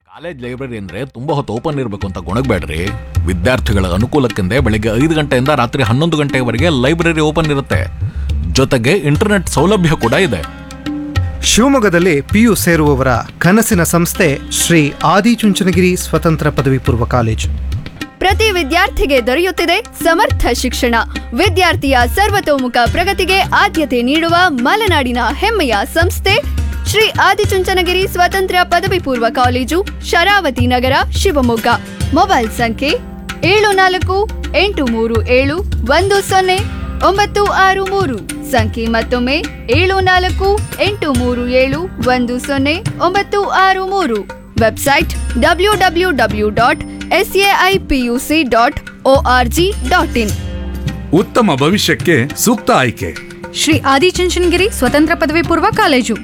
College library ಅಂದ್ರೆ ತುಂಬಾ ಹೊತ್ತು ಓಪನ್ ಇರಬೇಕು ಅಂತ ಗೊಣಗಬೇಡ್ರಿ ವಿದ್ಯಾರ್ಥಿಗಳ ಅನುಕೂಲಕ್ಕೆಂದೇ ಬೆಳಿಗ್ಗೆ ಐದು ಗಂಟೆಯಿಂದ ರಾತ್ರಿ ಹನ್ನೊಂದು ಗಂಟೆವರೆಗೆ ಲೈಬ್ರರಿ ಓಪನ್ ಇರುತ್ತೆ ಜೊತೆಗೆ ಇಂಟರ್ನೆಟ್ ಸೌಲಭ್ಯ ಕೂಡ ಇದೆ ಶಿವಮೊಗ್ಗದಲ್ಲಿ ಪಿಯು ಸೇರುವವರ ಕನಸಿನ ಸಂಸ್ಥೆ ಶ್ರೀ ಆದಿಚುಂಚನಗಿರಿ ಸ್ವತಂತ್ರ ಪದವಿ ಪೂರ್ವ ಕಾಲೇಜು ಪ್ರತಿ ವಿದ್ಯಾರ್ಥಿಗೆ ದೊರೆಯುತ್ತಿದೆ ಸಮರ್ಥ ಶಿಕ್ಷಣ ವಿದ್ಯಾರ್ಥಿಯ ಸರ್ವತೋಮುಖ ಪ್ರಗತಿಗೆ ಆದ್ಯತೆ ನೀಡುವ ಮಲೆನಾಡಿನ ಹೆಮ್ಮೆಯ ಸಂಸ್ಥೆ ಶ್ರೀ ಆದಿಚುಂಚನಗಿರಿ ಸ್ವತಂತ್ರ ಪದವಿ ಪೂರ್ವ ಕಾಲೇಜು ಶರಾವತಿ ನಗರ ಶಿವಮೊಗ್ಗ ಮೊಬೈಲ್ ಸಂಖ್ಯೆ ಏಳು ನಾಲ್ಕು ಎಂಟು ಮೂರು ಏಳು ಒಂದು ಸೊನ್ನೆ ಒಂಬತ್ತು ಆರು ಮೂರು ಸಂಖ್ಯೆ ಮತ್ತೊಮ್ಮೆ ಏಳು ನಾಲ್ಕು ಎಂಟು ಮೂರು ಏಳು ಒಂದು ಸೊನ್ನೆ ಒಂಬತ್ತು ಆರು ಮೂರು website W W W dot S A I P U C dot O R G dot in ಉತ್ತಮ ಭವಿಷ್ಯಕ್ಕೆ ಸೂಕ್ತ ಆಯ್ಕೆ ಶ್ರೀ ಆದಿಚುಂಚನಗಿರಿ ಸ್ವತಂತ್ರ ಪದವಿ ಪೂರ್ವ ಕಾಲೇಜು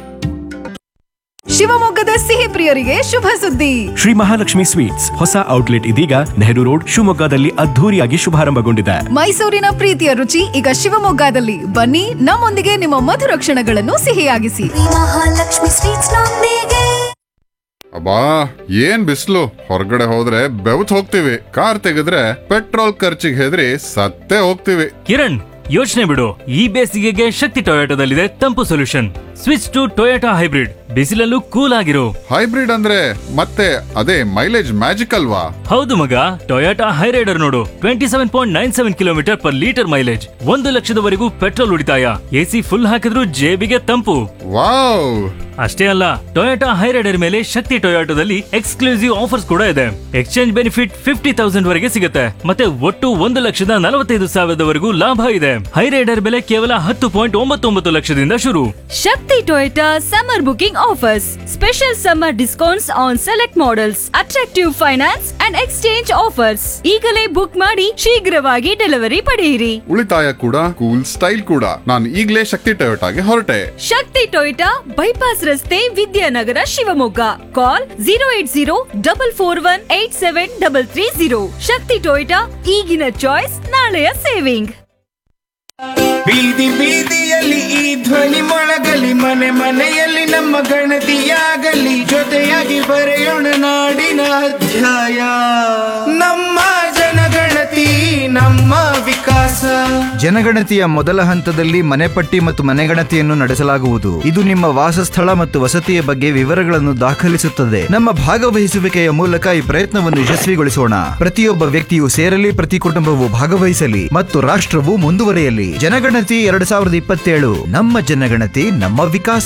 ಶಿವಮೊಗ್ಗದ ಸಿಹಿ ಪ್ರಿಯರಿಗೆ ಶುಭ ಸುದ್ದಿ ಶ್ರೀ ಮಹಾಲಕ್ಷ್ಮಿ ಸ್ವೀಟ್ಸ್ ಹೊಸ ಔಟ್ಲೆಟ್ ಇದೀಗ ನೆಹರು ರೋಡ್ ಶಿವಮೊಗ್ಗದಲ್ಲಿ ಅದ್ಧೂರಿಯಾಗಿ ಶುಭಾರಂಭಗೊಂಡಿದೆ ಮೈಸೂರಿನ ಪ್ರೀತಿಯ ರುಚಿ ಈಗ ಶಿವಮೊಗ್ಗದಲ್ಲಿ ಬನ್ನಿ ನಮ್ಮೊಂದಿಗೆ ನಿಮ್ಮ ಮಧುರ ಕ್ಷಣಗಳನ್ನು ಸಿಹಿಯಾಗಿಸಿ ಮಹಾಲಕ್ಷ್ಮಿ ಸ್ವೀಟ್ಸ್ ನೊಂದಿಗೆ ಅಬ್ಬಾ ಏನ್ ಬಿಸಿಲು ಹೊರಗಡೆ ಹೋದ್ರೆ ಬೆವತ್ ಹೋಗ್ತೀವಿ ಕಾರ್ ತೆಗೆದ್ರೆ ಪೆಟ್ರೋಲ್ ಖರ್ಚಿಗೆ ಹೆದರಿ ಸತ್ತೇ ಹೋಗ್ತೀವಿ ಕಿರಣ್ ಯೋಚನೆ ಬಿಡು ಈ ಬೇಸಿಗೆಗೆ ಶಕ್ತಿ ಟೊಯೋಟೋದಲ್ಲಿದೆ ತಂಪು solution switch to Toyota hybrid ಬಿಸಿಲಲ್ಲೂ ಕೂಲ್ ಆಗಿರು ಹೈಬ್ರಿಡ್ ಅಂದ್ರೆ ಮತ್ತೆ ಅದೇ ಮೈಲೇಜ್ ಮ್ಯಾಜಿಕ್ ಅಲ್ವಾ ಹೌದು ಮಗ ಟೊಯೋಟಾ ಹೈರೈಡರ್ ನೋಡು twenty seven point nine seven kilometre per litre mileage ಒಂದು ಲಕ್ಷದವರೆಗೂ ಪೆಟ್ರೋಲ್ ಉಳಿತಾಯ ಎಸಿ ಫುಲ್ ಹಾಕಿದ್ರೂ ಜೇಬಿಗೆ ತಂಪು ವಾವ್ ಅಷ್ಟೇ ಅಲ್ಲ ಟೊಯೋಟಾ ಹೈರೈಡರ್ ಮೇಲೆ ಶಕ್ತಿ ಟೊಯೋಟೋದಲ್ಲಿ ಎಕ್ಸ್ಕ್ಲೂಸಿವ್ ಆಫರ್ಸ್ ಕೂಡ ಇದೆ ಎಕ್ಸ್ಚೇಂಜ್ ಬೆನಿಫಿಟ್ ಫಿಫ್ಟಿ ತೌಸಂಡ್ ವರೆಗೆ ಸಿಗುತ್ತೆ ಮತ್ತೆ ಒಟ್ಟು ಒಂದು ಲಕ್ಷದ ನಲವತ್ತೈದು ಸಾವಿರದವರೆಗೂ ಲಾಭ ಇದೆ ಹೈರೈಡರ್ ಬೆಲೆ ಕೇವಲ ಹತ್ತು ಪಾಯಿಂಟ್ ಒಂಬತ್ತೊಂಬತ್ತು ಲಕ್ಷದಿಂದ ಶುರು Shakti Toyota summer booking offers special summer discounts on select models attractive finance and exchange offers ಈಗಲೇ ಬುಕ್ ಮಾಡಿ ಶೀಘ್ರವಾಗಿ ಡೆಲಿವರಿ ಪಡೆಯಿರಿ ಉಳಿತಾಯ ಕೂಡ ಕೂಲ್ ಸ್ಟೈಲ್ ಕೂಡ ನಾನು ಈಗ್ಲೇ ಶಕ್ತಿ ಟೊಯೋಟಾಗೆ ಹೊರಟೆ ಶಕ್ತಿ ಟೊಯೋಟಾ ಬೈಪಾಸ್ ರಸ್ತೆ Vidyanagar Shivamogga call zero eight zero double four one eight seven double three zero Shakti Toyota ಈಗಿನ ಚಾಯ್ಸ್ ನಾಳೆಯ ಸೇವಿಂಗ್ ಬೀದಿ ಬೀದಿಯಲ್ಲಿ ಈ ಧ್ವನಿ ಮೊಳಗಲಿ ಮನೆ ಮನೆಯಲ್ಲಿ ನಮ್ಮ ಗಣತಿಯಾಗಲಿ ಜೊತೆಯಾಗಿ ಬರೆಯೋಣ ನಾಡಿನ ಅಧ್ಯಾಯ ನಮ್ಮ ಜನಗಣತಿ ನಮ್ಮ ವಿಕಾಸ ಜನಗಣತಿಯ ಮೊದಲ ಹಂತದಲ್ಲಿ ಮನೆಪಟ್ಟಿ ಮತ್ತು ಮನೆಗಣತಿಯನ್ನು ನಡೆಸಲಾಗುವುದು ಇದು ನಿಮ್ಮ ವಾಸಸ್ಥಳ ಮತ್ತು ವಸತಿಯ ಬಗ್ಗೆ ವಿವರಗಳನ್ನು ದಾಖಲಿಸುತ್ತದೆ ನಮ್ಮ ಭಾಗವಹಿಸುವಿಕೆಯ ಮೂಲಕ ಈ ಪ್ರಯತ್ನವನ್ನು ಯಶಸ್ವಿಗೊಳಿಸೋಣ ಪ್ರತಿಯೊಬ್ಬ ವ್ಯಕ್ತಿಯು ಸೇರಲಿ ಪ್ರತಿ ಕುಟುಂಬವು ಭಾಗವಹಿಸಲಿ ಮತ್ತು ರಾಷ್ಟ್ರವು ಮುಂದುವರಿಯಲಿ ಜನಗಣತಿ ಎರಡು ಸಾವಿರದ ಇಪ್ಪತ್ತೇಳು ನಮ್ಮ ಜನಗಣತಿ ನಮ್ಮ ವಿಕಾಸ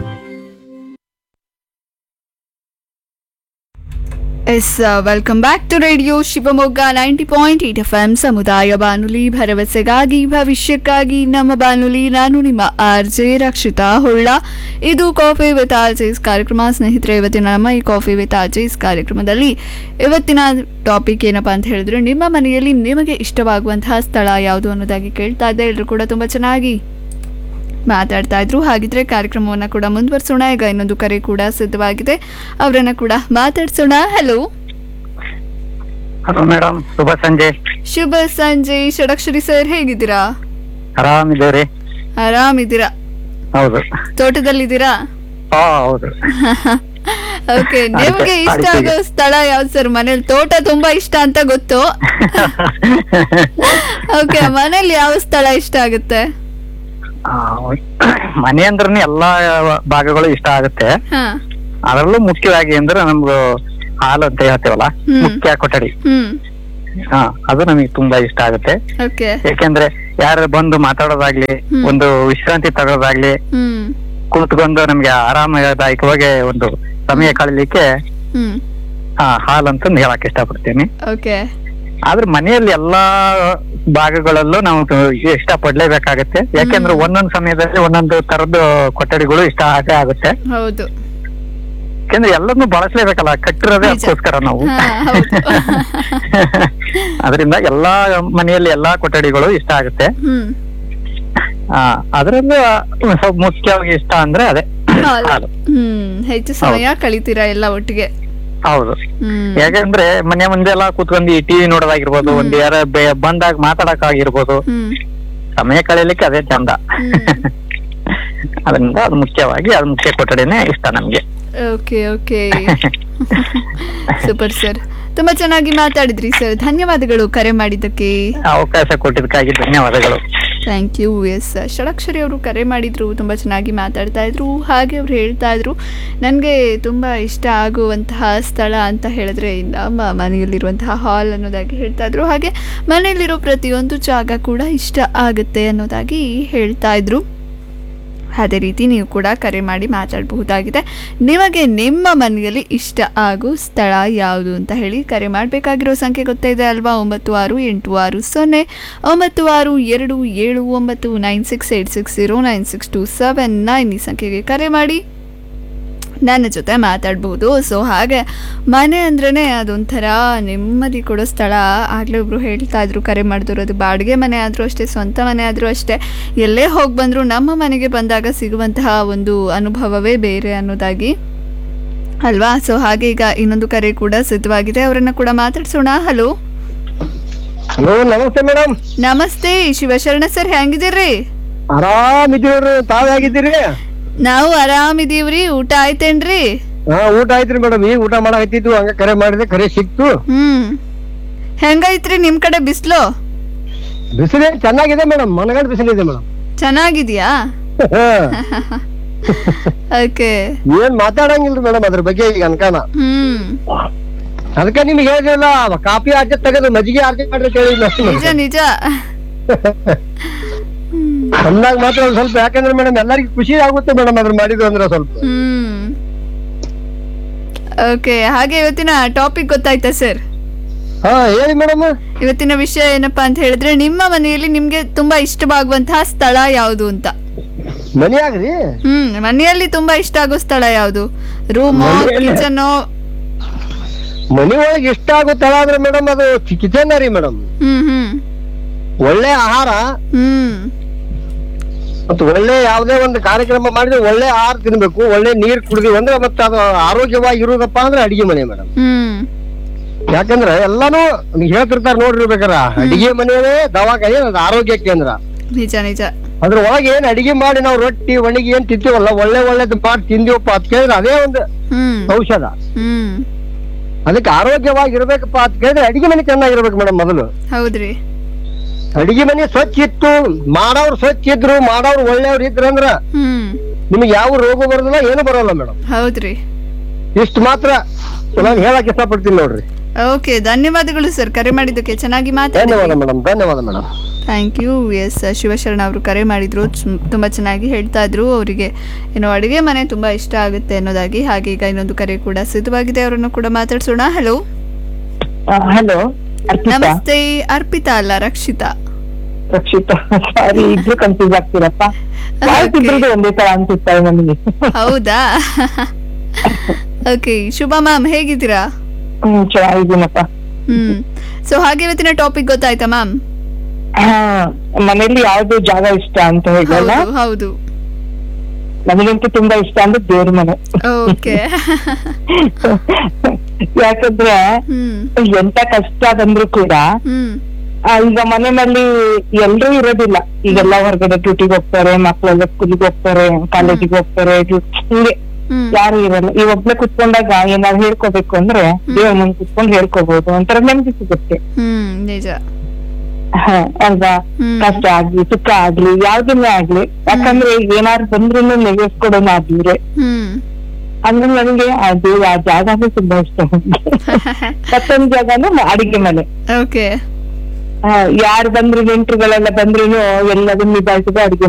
yes welcome back to radio Shivamogga ninety point eight F M ಸಮುದಾಯ ಬಾನುಲಿ ಭರವಸೆಗಾಗಿ ಭವಿಷ್ಯಕ್ಕಾಗಿ ನಮ್ಮ ಬಾನುಲಿ ನಾನು ನಿಮ್ಮ ಆರ್ ಜೆ ರಕ್ಷಿತಾ ಹೊಳ್ಳ ಇದು ಕಾಫಿ ವಿತ್ ಆರ್ ಜೆಸ್ ಕಾರ್ಯಕ್ರಮ ಸ್ನೇಹಿತರೆ ಇವತ್ತಿನ ನಮ್ಮ ಈ ಕಾಫಿ ವಿತ್ ಆರ್ ಜೆಸ್ ಕಾರ್ಯಕ್ರಮದಲ್ಲಿ ಇವತ್ತಿನ ಟಾಪಿಕ್ ಏನಪ್ಪಾ ಅಂತ ಹೇಳಿದ್ರೆ ನಿಮ್ಮ ಮನೆಯಲ್ಲಿ ನಿಮಗೆ ಇಷ್ಟವಾಗುವಂತಹ ಸ್ಥಳ ಯಾವುದು ಅನ್ನೋದಾಗಿ ಕೇಳ್ತಾ ಇದ್ದೆ ಎಲ್ಲರೂ ಕೂಡ ತುಂಬ ಚೆನ್ನಾಗಿ ಮಾತಾಡ್ತಾ ಇದ್ರು ಹಾಗಿದ್ರೆ ಕಾರ್ಯಕ್ರಮವನ್ನು ಕೂಡ ಮುಂದುವರಿಸೋಣ ಈಗ ಇನ್ನೊಂದು ಕರೆ ಕೂಡ ಸಿದ್ಧವಾಗಿದೆ ಅವರನ್ನ ಕೂಡ ಮಾತಾಡ್ಸೋಣ ಹಲೋ ಹಲೋ ಮೇಡಮ್ ಶುಭ ಸಂಜೆ ಶುಭ ಸಂಜೆ ಷಡಕ್ಷರಿ ಸರ್ ಹೇಗಿದ್ದೀರಾ ಆರಾಮಿದ್ದೀರಿ ಆರಾಮಿದ್ದೀರಾ ಹೌದು ತೋಟದಲ್ಲಿದ್ದೀರಾ ಹಾ ಹೌದು ಓಕೆ ನಿಮಗೆ ಇಷ್ಟ ಆಗೋ ಸ್ಥಳ ಯಾವ್ದು ಸರ್ ಮನೇಲಿ ತೋಟ ತುಂಬಾ ಇಷ್ಟ ಅಂತ ಗೊತ್ತು ಓಕೆ ಮನೇಲಿ ಯಾವ ಸ್ಥಳ ಇಷ್ಟ ಆಗುತ್ತೆ ಆ, ಮನೆ ಅಂದ್ರೆ ಎಲ್ಲಾ ಭಾಗಗಳು ಇಷ್ಟ ಆಗುತ್ತೆ ಹಾ ಅದರಲ್ಲೂ ಮುಖ್ಯವಾಗಿ ಅಂದ್ರೆ ನಮ್ದು ಹಾಲು ಅಂತ ಹೇಳ್ತೇವಲ್ಲ ಹ್ಮ್. ಮುಖ್ಯ ಕೊಠಡಿ ಹ್ಮ್ ಹಾ ಅದು ನಮಗೆ ತುಂಬಾ ಇಷ್ಟ ಆಗುತ್ತೆ ಓಕೆ ಯಾಕೆಂದ್ರೆ ಯಾರು ಬಂದು ಮಾತಾಡೋದಾಗ್ಲಿ ಹ್ಮ್. ಒಂದು ವಿಶ್ರಾಂತಿ ತಗೊಳೋದಾಗ್ಲಿ ಹ್ಮ್ ಕೂತ್ಕೊಂಡು ನಮ್ಗೆ ಆರಾಮದಾಯಕವಾಗಿ ಒಂದು ಸಮಯ ಕಳೀಲಿಕ್ಕೆ ಹ್ಮ್ ಆ, ಹಾಲು ಅಂತ ಹೇಳಕ್ ಇಷ್ಟಪಡ್ತೀನಿ ಓಕೆ ಆದ್ರೆ ಮನೆಯಲ್ಲಿ ಎಲ್ಲಾ ಭಾಗಗಳಲ್ಲೂ ನಾವು ಇಷ್ಟ ಪಡ್ಲೇಬೇಕಾಗತ್ತೆ ಯಾಕೆಂದ್ರೆ ಒಂದೊಂದ್ ಸಮಯದಲ್ಲಿ ಒಂದೊಂದು ತರದ್ದು ಕೊಠಡಿಗಳು ಇಷ್ಟ ಆಗೇ ಆಗುತ್ತೆ ಹೌದು ಯಾಕೆಂದ್ರೆ ಎಲ್ಲದನ್ನು ಬಳಸಲೇಬೇಕಲ್ಲ ಕಟ್ಟಿರೋದೇ ಅದಕ್ಕೋಸ್ಕರ ನಾವು ಹಾ, ಹೌದು. ಅದರಿಂದ ಎಲ್ಲಾ ಮನೆಯಲ್ಲಿ ಎಲ್ಲಾ ಕೊಠಡಿಗಳು ಇಷ್ಟ ಆಗುತ್ತೆ ಹ್ಮ್ ಆ ಅದರಲ್ಲೂ ಸ್ವಲ್ಪ ಮುಖ್ಯವಾಗಿ ಇಷ್ಟ ಅಂದ್ರೆ ಅದೇ ಹಾಲು. ಹಾಲು ಹ್ಮ್ ಹೆಚ್ಚು ಸಮಯ ಕಳಿತೀರಾ ಎಲ್ಲ ಒಟ್ಟಿಗೆ ಹೌದು ಹ್ಮ್ ಯಾಕಂದ್ರೆ ಮನೆ ಮುಂದೆ ಎಲ್ಲ ಕೂತ್ಕೊಂಡು ಈ ಟಿವಿ ನೋಡೋದಾಗಿರ್ಬೋದು ಒಂದ್ ಯಾರ ಬೆ- ಬಂದಾಗ ಮಾತಾಡಕ್ ಆಗಿರ್ಬೋದು ಹ್ಮ್ ಸಮಯ ಕಳೀಲಿಕ್ಕೆ ಅದೇ ಚಂದ ಅದರಿಂದ ಅದು ಮುಖ್ಯವಾಗಿ ಅದು ಮುಖ್ಯ ಕೊಠಡಿನೇ ಇಷ್ಟ ನಮ್ಗೆ ಓಕೆ ಓಕೆ ಸೂಪರ್ ಸರ್ ತುಂಬಾ ಚೆನ್ನಾಗಿ ಮಾತಾಡಿದ್ರಿ ಸರ್ ಧನ್ಯವಾದಗಳು ಕರೆ ಮಾಡಿದ್ದಕ್ಕೆ ಅವಕಾಶ ಕೊಟ್ಟಿದ್ದಕ್ಕಾಗಿ ಧನ್ಯವಾದಗಳು ಥ್ಯಾಂಕ್ ಯು ಎಸ್ ಷಡಕ್ಷರಿ ಅವರು ಕರೆ ಮಾಡಿದ್ರು ತುಂಬ ಚೆನ್ನಾಗಿ ಮಾತಾಡ್ತಾ ಇದ್ರು ಹಾಗೆ ಅವ್ರು ಹೇಳ್ತಾ ಇದ್ರು ನನಗೆ ತುಂಬ ಇಷ್ಟ ಆಗುವಂತಹ ಸ್ಥಳ ಅಂತ ಹೇಳಿದ್ರೆ ನಮ್ಮ ಮನೆಯಲ್ಲಿರುವಂತಹ ಹಾಲ್ ಅನ್ನೋದಾಗಿ ಹೇಳ್ತಾ ಇದ್ರು ಹಾಗೆ ಮನೆಯಲ್ಲಿರೋ ಪ್ರತಿಯೊಂದು ಜಾಗ ಕೂಡ ಇಷ್ಟ ಆಗುತ್ತೆ ಅನ್ನೋದಾಗಿ ಹೇಳ್ತಾ ಇದ್ರು ಅದೇ ರೀತಿ ನೀವು ಕೂಡ ಕರೆ ಮಾಡಿ ಮಾತಾಡಬಹುದಾಗಿದೆ ನಿಮಗೆ ನಿಮ್ಮ ಮನೆಯಲ್ಲಿ ಇಷ್ಟ ಆಗೋ ಸ್ಥಳ ಯಾವುದು ಅಂತ ಹೇಳಿ ಕರೆ ಮಾಡಬೇಕಾಗಿರೋ ಸಂಖ್ಯೆ ಗೊತ್ತಿದೆ ಅಲ್ವಾ ಒಂಬತ್ತು ಆರು ಎಂಟು ಆರು ಸೊನ್ನೆ ಒಂಬತ್ತು ಆರು ಎರಡು ಏಳು ಒಂಬತ್ತು nine six eight six zero nine six two seven nine ಈ ಸಂಖ್ಯೆಗೆ ಕರೆ ಮಾಡಿ ನನ್ನ ಜೊತೆ ಮಾತಾಡ್ಬೋದು ಸೊ ಹಾಗೆ ಮನೆ ಅಂದ್ರೇ ಅದೊಂಥರ ನೆಮ್ಮದಿ ಕೊಡೋ ಸ್ಥಳ ಆಗಲೇ ಒಬ್ರು ಹೇಳ್ತಾ ಇದ್ರು ಕರೆ ಮಾಡಿದ್ರು ಅದು ಬಾಡಿಗೆ ಮನೆ ಆದರೂ ಅಷ್ಟೇ ಸ್ವಂತ ಮನೆ ಆದರೂ ಅಷ್ಟೇ ಎಲ್ಲೇ ಹೋಗಿ ಬಂದರೂ ನಮ್ಮ ಮನೆಗೆ ಬಂದಾಗ ಸಿಗುವಂತಹ ಒಂದು ಅನುಭವವೇ ಬೇರೆ ಅನ್ನೋದಾಗಿ ಅಲ್ವಾ ಸೊ ಹಾಗೆ ಈಗ ಇನ್ನೊಂದು ಕರೆ ಕೂಡ ಸಿದ್ಧವಾಗಿದೆ ಅವರನ್ನ ಕೂಡ ಮಾತಾಡ್ಸೋಣ ಹಲೋ ಹಲೋ ನಮಸ್ತೆ ಮೇಡಮ್ ನಮಸ್ತೆ ಶಿವಶರಣ ಸರ್ ಹೆಂಗಿದ್ದೀರಿ ಆರಾಮಿದ್ದೀವ್ರಿ ತಾವ್ ಹೇಗಿದ್ದೀರಿ ನಾವು ಆರಾಮಿದೀವ್ರಿ ಊಟ ಆಯ್ತೇನ್ರಿ ಹಾ ಊಟ ಆಯ್ತ್ರಿ ಮೇಡಮ್ ಈಗ ಊಟ ಮಾಡಕತ್ತಿದ್ವು ಹಂಗ ಕರೆ ಮಾಡಿದೆ ಕರೆ ಸಿಕ್ತು ಹ್ಮ್ ಹೆಂಗೈತ್ರಿ ನಿಮ್ ಕಡೆ ಬಿಸ್ಲು ಬಿಸಿಲು ಚೆನ್ನಾಗಿದೆ ಮೇಡಮ್ ಮನಗಂಡ್ ಬಿಸಿಲಿದೆ ಮೇಡಮ್ ಚೆನ್ನಾಗಿದ್ಯಾ ಓಕೆ ಏನ್ ಮಾತಾಡಂಗಿಲ್ರಿ ಮೇಡಮ್ ಅದ್ರ ಬಗ್ಗೆ ಈಗ ಅನ್ಕಾನ ಹ್ಮ್ ಅದಕ್ಕೆ ನಿಮ್ಗೆ ಹೇಳಿದ್ರಲ್ಲ ಕಾಫಿ ಆಚೆ ತೆಗೆದು ಮಜ್ಜಿಗೆ ಆಚೆ ಮಾಡ್ರಿ ಕೇಳಿ ನಿಜ ನಿಜ ಅಂದಾಗ ಮಾತ್ರ ಒಂದ್ ಸ್ವಲ್ಪ ಯಾಕಂದ್ರೆ ಮೇಡಮ್ ಎಲ್ಲರಿಗೂ ಖುಷಿ ಆಗುತ್ತೆ ಮೇಡಮ್ ಅದ್ರ ಮಾಡಿದ್ರು ಅಂದ್ರೆ ಸ್ವಲ್ಪ ಹ್ಮ್ ಓಕೆ ಹಾಗೆ ಇವತ್ತಿನ ಟಾಪಿಕ್ ಗೊತ್ತಾಯ್ತಾ ಸರ್ ಹಾ ಹೇಳಿ ಮೇಡಮ್ ಇವತ್ತಿನ ವಿಷಯ ಏನಪ್ಪಾ ಅಂತ ಹೇಳಿದ್ರೆ ನಿಮ್ಮ ಮನೆಯಲ್ಲಿ ನಿಮ್ಗೆ ತುಂಬಾ ಇಷ್ಟವಾಗುವಂತಹ ಸ್ಥಳ ಯಾವುದು ಅಂತ ಮನೆಯಾಗ್ರಿ ಹ್ಮ್ ಮನೆಯಲ್ಲಿ ತುಂಬಾ ಇಷ್ಟ ಆಗೋ ಸ್ಥಳ ಯಾವುದು ರೂಮು ಮನೆಯಲ್ಲಿ- ಕಿಚನ್ ಮನಿ ಒಳಗೆ ಇಷ್ಟ ಆಗುತ್ತಲ್ಲ ಅಂದ್ರೆ ಮೇಡಮ್ ಅದು ಕಿಚನ್ ರೀ ಮೇಡಮ್ ಹ್ಮ್ ಹ್ಮ್ ಒಳ್ಳೆ ಆಹಾರ ಹ್ಮ್ ಮತ್ತು ಒಳ್ಳೆ ಯಾವುದೇ ಒಂದು ಕಾರ್ಯಕ್ರಮ ಮಾಡಿದ್ರೆ ಒಳ್ಳೆ ಆಹಾರ ತಿನ್ಬೇಕು ಒಳ್ಳೆ ನೀರ್ ಕುಡಿದೀವಿ ಅಂದ್ರೆ ಮತ್ತೆ ಅದು ಆರೋಗ್ಯವಾಗಿ ಇರುದಪ್ಪ ಅಂದ್ರೆ ಅಡಿಗೆ ಮನೆ ಮೇಡಮ್ ಹ್ಮ್ ಯಾಕಂದ್ರೆ ಎಲ್ಲಾನು ಹೇಳ್ತಿರ್ತಾರ ನೋಡ್ರಿ ಬೇಕಾರ ಅಡಿಗೆ ಮನೆಯೇ ದವಾಖಾನೆ ಅದು ಆರೋಗ್ಯ ಕೇಂದ್ರ ನಿಜ ನಿಜ ಅದ್ರ ಒಳಗೆ ಏನ್ ಅಡಿಗೆ ಮಾಡಿ ನಾವು ರೊಟ್ಟಿ ಒಣಗಿ ಏನ್ ತಿಂತೀವಲ್ಲ ಒಳ್ಳೆ ಒಳ್ಳೇದು ಮಾಡಿ ತಿಂದಿವಪ್ಪ ಅಂತ ಕೇಳಿದ್ರೆ ಅದೇ ಒಂದು ಹ್ಮ್ ಔಷಧ ಹ್ಮ್ ಅದಕ್ಕೆ ಆರೋಗ್ಯವಾಗಿ ಇರ್ಬೇಕಪ್ಪ ಅಂತ ಕೇಳಿದ್ರೆ ಅಡಿಗೆ ಮನೆ ಚೆನ್ನಾಗಿರ್ಬೇಕು ಮೇಡಮ್ ಮೊದಲು ಹೌದ್ರಿ ಅಡಿಗೆ ಮನೆ ಸ್ವಚ್ಛ ಇತ್ತು ಮಾಡೋರು ಸ್ವಚ್ಛ ಇದ್ರು ಮಾಡೋರು ಒಳ್ಳೆಯವ್ರು ಇದ್ರಂದ್ರ ಹ್ಮ್ ನಿಮ್ಗೆ ಯಾವ ರೋಗ ಬರೋದಿಲ್ಲ ಏನು ಬರೋಲ್ಲ ಮೇಡಮ್ ಹೌದ್ರಿ ಇಷ್ಟು ಮಾತ್ರ ನಾನು ಹೇಳಕ್ ಇಷ್ಟಪಡ್ತೀನಿ ನೋಡ್ರಿ ಓಕೆ ಧನ್ಯವಾದಗಳು ಸರ್ ಕರೆ ಮಾಡಿದ್ದಕ್ಕೆ ಚೆನ್ನಾಗಿ ಧನ್ಯವಾದ ಮಾತಾಡಿದ್ರಿ ಮೇಡಮ್ ಧನ್ಯವಾದ madam thank you S Shivasharana ಅವರು ಕರೆ ಮಾಡಿದ್ರು ಚು- ತುಂಬಾ ಚೆನ್ನಾಗಿ ಹೇಳ್ತಾ ಇದ್ರು ಅವರಿಗೆ ಏನು ಅಡುಗೆ ಮನೆ ತುಂಬಾ ಇಷ್ಟ ಆಗುತ್ತೆ ಅನ್ನೋದಾಗಿ ಹಾಗೆ ಈಗ ಇನ್ನೊಂದು ಕರೆ ಕೂಡ ಸಿದ್ಧವಾಗಿದೆ ಅವರನ್ನು ಕೂಡ ಮಾತಾಡ್ಸೋಣ ಹಲೋ ಹಲೋ ನಮಸ್ತೆ ಅರ್ಪಿತಾ ಅಲ್ಲ ರಕ್ಷಿತಾ ರಕ್ಷಿತಾ ಸಾರಿ ಇಬ್ರು ಕನ್ಫ್ಯೂಸ್ ಆಗ್ತೀರಪ್ಪ ವಾಯ್ಸ್ ಇಬ್ರದ್ದು ಒಂದೇ ತರ ಅನ್ಸುತ್ತೆ ನನಗೆ ಹೌದಾ ಓಕೆ ಶುಭ ಮ್ಯಾಮ್ ಹೇಗಿದ್ದೀರಾ ಹ್ಮ್ ಚೆನ್ನಾಗಿದ್ದೀನಪ್ಪ ಹ್ಮ್ ಸೊ ಹಾಗೆ ಇವತ್ತಿನ ಟಾಪಿಕ್ ಗೊತ್ತಾಯ್ತಾ ಮ್ಯಾಮ್ ಹಾ ಮನೇಲಿ ಯಾವ್ದು ಜಾಗ ಇಷ್ಟ ಅಂತ ಹೇಳಲ್ಲ ಹೌದು ಹೌದು ನನಗಂತೂ ತುಂಬಾ ಇಷ್ಟ ಅಂದ್ರೆ ದೇವ್ರ ಮನೆ ಓಕೆ ಯಾಕಂದ್ರೆ ಎಂತ ಕಷ್ಟ ಬಂದ್ರು ಕೂಡ ಹ್ಮ್ ಆ, ಈಗ ಮನೆಯಲ್ಲಿ ಎಲ್ರೂ ಇರೋದಿಲ್ಲ ಈಗೆಲ್ಲ ಹೊರಗಡೆ ಡ್ಯೂಟಿಗೆ ಹೋಗ್ತಾರೆ ಮಕ್ಳೆಲ್ಲ ಸ್ಕೂಲಿಗೆ ಹೋಗ್ತಾರೆ ಕಾಲೇಜಿಗೆ ಹೋಗ್ತಾರೆ ಡ್ಯೂ- ಹಿಂಗೆ ಯಾರು ಇರಲ್ಲ ಈ ಒಬ್ಳೆ ಕುತ್ಕೊಂಡಾಗ ಏನಾದ್ರು ಹೇಳ್ಕೋಬೇಕು ಅಂದ್ರೆ ದೇವ್ರ ಮುಂದೆ ಕುತ್ಕೊಂಡು ಹೇಳ್ಕೋಬಹುದು ಒಂಥರ ನೆಮ್ಮದಿ ಸಿಗುತ್ತೆ ಹ್ಮ್ ನಿಜ ಹ, ಅಲ್ವಾ ಕಷ್ಟ ಆಗ್ಲಿ ಸುಖ ಆಗ್ಲಿ ಯಾವ್ದನ್ನೇ ಆಗ್ಲಿ ಯಾಕಂದ್ರೆ ಏನಾದ್ರು ಬಂದ್ರು ನೆಗೆಸ್ಕೊಡೋಣ ಆದ್ರೆ ಹ್ಮ್ ಅಂದ್ರೆ ನನಗೆ ಅದು ಆ ಜಾಗನೇ ತುಂಬಾ ಇಷ್ಟ ಮತ್ತೊಂದ್ ಜಾಗನು ಅಡಿಗೆ ಮನೆ ಓಕೆ ಯಾರು ಬಂದ್ರು ನೆಂಟ್ರುಗಳೆಲ್ಲ ಬಂದ್ರು ಎಲ್ಲದನ್ನ ನಿಭಾಯಿಸೋದು ಅಡಿಗೆ